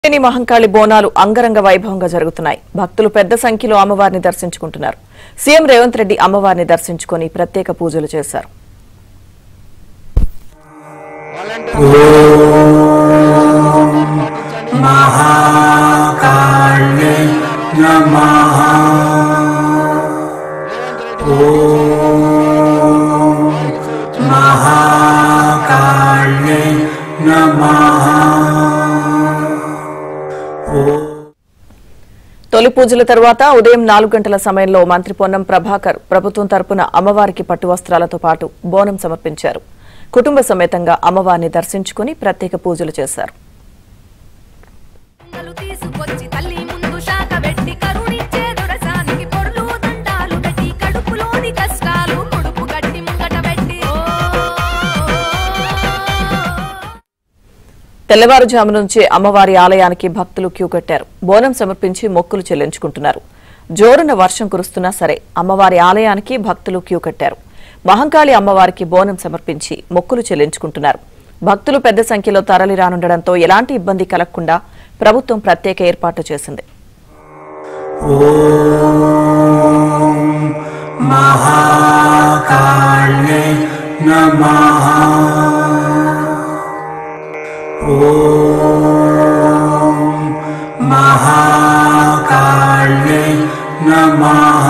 త్రివేణి మహంకాళి బోనాలు అంగరంగ వైభవంగా జరుగుతున్నాయి భక్తులు పెద్ద సంఖ్యలో అమ్మవారిని దర్శించుకుంటున్నారు సీఎం రేవంత్ రెడ్డి అమ్మవారిని దర్శించుకొని ప్రత్యేక పూజలు చేశారు महाकाल्ये नमः ॐ महाकाल्ये नमः తొలి పూజల తర్వాత ఉదయం నాలుగు గంటల సమయంలో మంత్రి పొన్నం ప్రభాకర్ ప్రభుత్వం తరపున అమ్మవారికి పట్టు వస్త్రాలతో పాటు బోనం సమర్పించారు కుటుంబ సమేతంగా అమ్మవారిని దర్శించుకుని ప్రత్యేక పూజలు చేశారు దండలు తీసుకొచ్చి తల్లి ముందు శాఖ పెట్టి కరుణించే దొరసానికి పొడులు దండాలు పెట్టి కడుపులోని కష్టాలు ముడుపు గట్టి ముంగట పెట్టి తెల్లవారుజాము నుంచే అమ్మవారి ఆలయానికి భక్తులు క్యూ కట్టారు బోనం సమర్పించి మొక్కులు చెల్లించుకుంటున్నారు జోరున వర్షం కురుస్తున్నా సరే అమ్మవారి ఆలయానికి భక్తులు క్యూ కట్టారు మహంకాళి అమ్మవారికి బోనం సమర్పించి మొక్కులు చెల్లించుకుంటున్నారు భక్తులు పెద్ద సంఖ్యలో తరలి రానుండడంతో ఎలాంటి ఇబ్బంది కలగకుండా ప్రభుత్వం ప్రత్యేక ఏర్పాట్లు చేసింది ॐ महाकाल्ये नमः ॐ महाकाल्ये नमः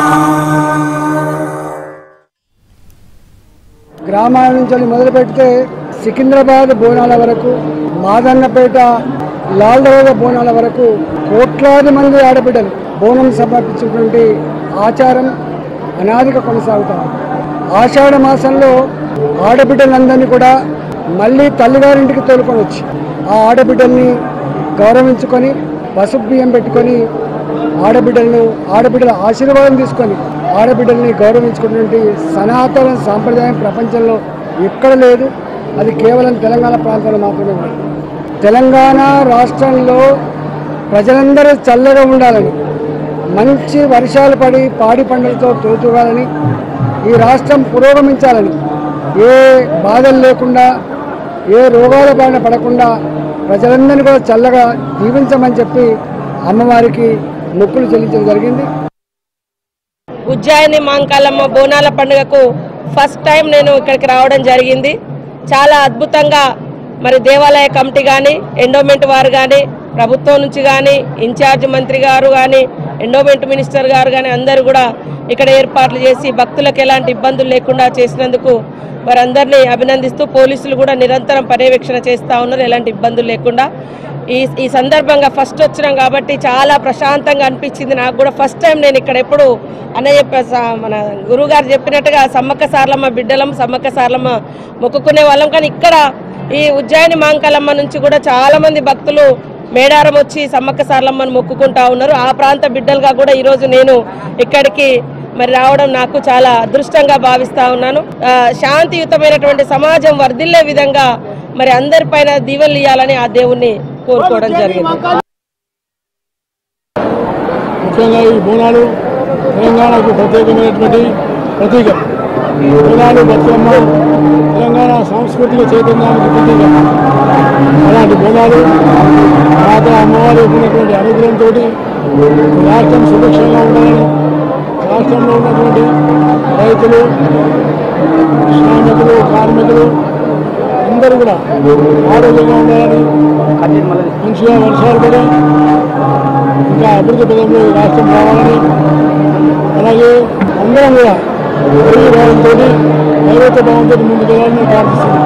గ్రామాల నుంచి వెళ్ళి మొదలు పెడితే సికింద్రాబాద్ బోనాల వరకు మాదన్నపేట లాల్దరోగ బోనాల వరకు కోట్లాది మంది ఆడబిడ్డలు బోనం సమర్పించినటువంటి ఆచారం అనాదిగా కొనసాగుతాం ఆషాఢ మాసంలో ఆడబిడ్డలందరినీ కూడా మళ్ళీ తల్లిగారింటికి తోలుకొని వచ్చి ఆ ఆడబిడ్డల్ని గౌరవించుకొని పసుపు బియ్యం పెట్టుకొని ఆడబిడ్డలను ఆడబిడ్డల ఆశీర్వాదం తీసుకొని ఆడబిడ్డల్ని గౌరవించుకున్నటువంటి సనాతన సాంప్రదాయం ప్రపంచంలో ఎక్కడ లేదు అది కేవలం తెలంగాణ ప్రాంతంలో మాత్రమే ఉంది తెలంగాణ రాష్ట్రంలో ప్రజలందరూ చల్లగా ఉండాలని మంచి వర్షాలు పడి పాడి పంటలతో తోచుగాలని ఈ రాష్ట్రం పురోగమించాలని ఏ బాధలు లేకుండా ఏ రోగాల బారిన పడకుండా ప్రజలందరినీ కూడా చల్లగా దీవించమని చెప్పి అమ్మవారికి మొక్కులు చెల్లించడం జరిగింది ఉజ్జాయిని మాంకాలమ్మ బోనాల పండుగకు ఫస్ట్ టైం నేను ఇక్కడికి రావడం జరిగింది చాలా అద్భుతంగా మరి దేవాలయ కమిటీ కానీ ఎండోమెంట్ వారు కానీ ప్రభుత్వం నుంచి కానీ ఇన్ఛార్జ్ మంత్రి గారు కానీ ఎండోమెంట్ మినిస్టర్ గారు కానీ అందరూ కూడా ఇక్కడ ఏర్పాట్లు చేసి భక్తులకు ఎలాంటి ఇబ్బందులు లేకుండా చేసినందుకు వారందరినీ అభినందిస్తూ పోలీసులు కూడా నిరంతరం పర్యవేక్షణ చేస్తూ ఉన్నారు ఎలాంటి ఇబ్బందులు లేకుండా ఈ ఈ సందర్భంగా ఫస్ట్ వచ్చినాం కాబట్టి చాలా ప్రశాంతంగా అనిపించింది నాకు కూడా ఫస్ట్ టైం నేను ఇక్కడ ఎప్పుడు అన్నయ్య చెప్ప- స- మన గురువుగారు చెప్పినట్టుగా సమ్మక్క సార్లమ్మ బిడ్డలం సమ్మక్క సార్లమ్మ మొక్కుకునే వాళ్ళం కానీ ఇక్కడ ఈ ఉజ్జాయిని మాంకాలమ్మ నుంచి కూడా చాలా మంది భక్తులు మేడారం వచ్చి సమ్మక్క సార్లమ్మను మొక్కుకుంటా ఉన్నారు ఆ ప్రాంత బిడ్డలుగా కూడా ఈరోజు నేను ఇక్కడికి మరి రావడం నాకు చాలా అదృష్టంగా భావిస్తా ఉన్నాను ఆ, శాంతియుతమైనటువంటి సమాజం వర్ధిల్లే విధంగా మరి అందరిపైన దీవెనలు ఇవ్వాలని ఆ దేవుణ్ణి కోరుకోవడం జరిగింది ముఖ్యంగా ఈ బోనాలు తెలంగాణకు ప్రత్యేకమైనటువంటి ప్రతీక బోనాలు బతుకమ్మ తెలంగాణ సాంస్కృతిక చైతన్యానికి ప్రతీక అలాంటి బోనాలు మాత అమ్మవారి ఉన్నటువంటి అనుగ్రహంతో రాష్ట్రం సుభిక్షంగా ఉండాలని రాష్ట్రంలో ఉన్నటువంటి రైతులు శ్రామికులు కార్మికులు అందరూ కూడా ఆరోగ్యంగా ఉండాలని మంచిగా వర్షాలు పడి ఇంకా అభివృద్ధి పదంలో ఈ రాష్ట్రం రావాలని అలాగే అందరం కూడా భావంతో నైవేద్య భావంతో ముందుకు వెళ్ళాలని ప్రార్థిస్తున్నాం